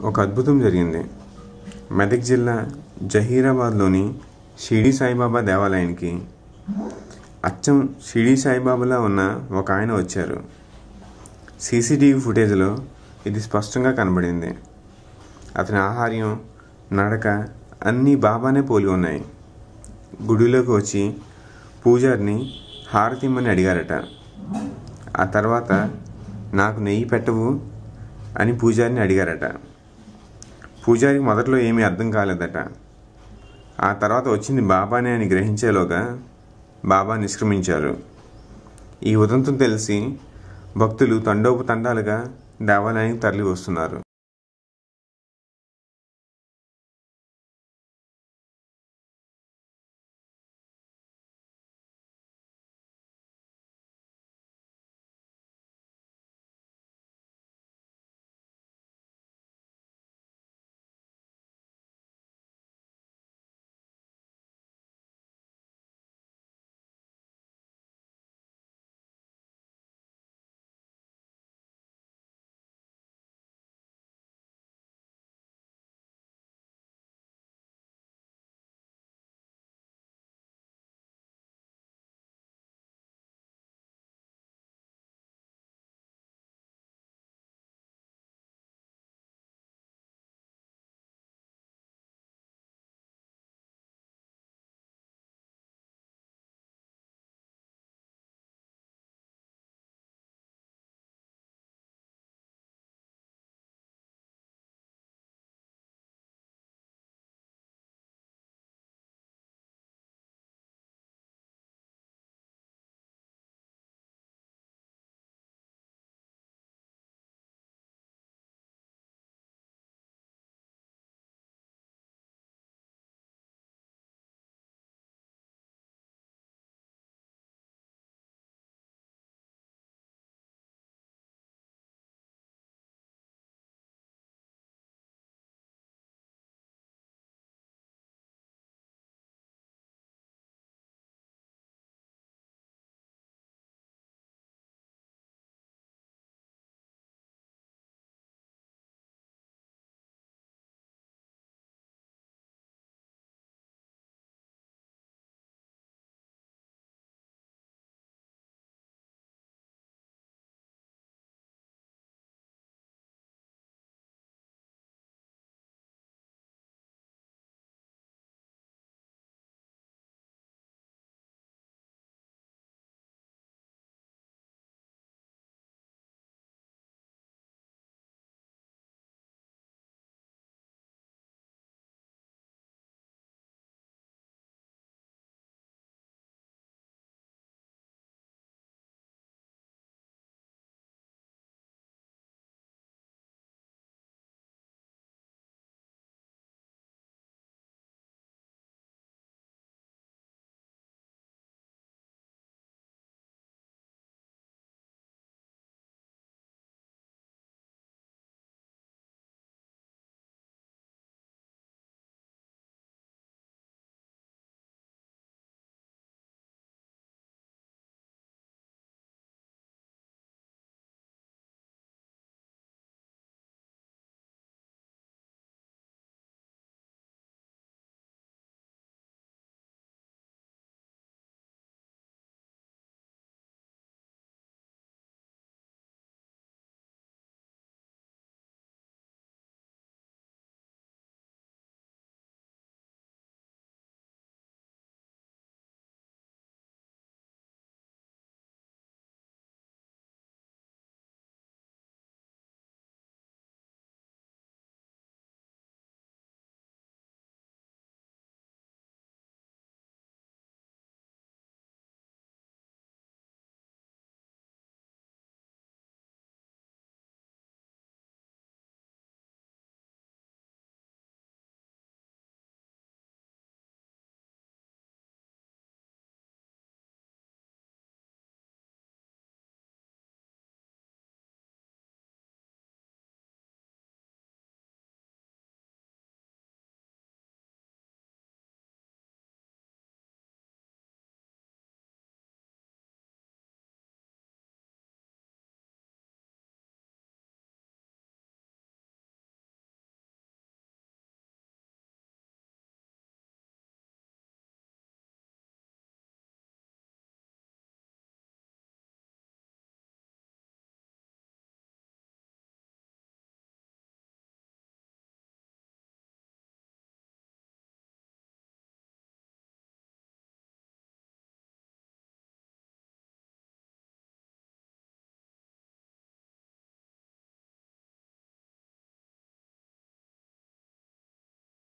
ఒక అద్భుతం జరిగింది మెదక్ జిల్లా జహీరాబాద్లోని షిరిడి సాయిబాబా దేవాలయానికి అచ్చం షిరిడి సాయిబాబాలా ఉన్న ఒక ఆయన వచ్చారు సీసీటీవీ ఫుటేజ్లో ఇది స్పష్టంగా కనబడింది అతని ఆహార్యం నడక అన్నీ బాబానే పోలి ఉన్నాయి గుడిలోకి వచ్చి పూజారిని హారతిమ్మని అడిగారట ఆ తర్వాత నాకు నెయ్యి పెట్టవు అని పూజారిని అడిగారట పూజారికి మొదట్లో ఏమీ అర్థం కాలేదట ఆ తర్వాత వచ్చింది బాబానే అని గ్రహించేలోగా బాబా నిష్క్రమించారు ఈ ఉదంతం తెలిసి భక్తులు తండోపు తండాలుగా దేవాలయానికి తరలి వస్తున్నారు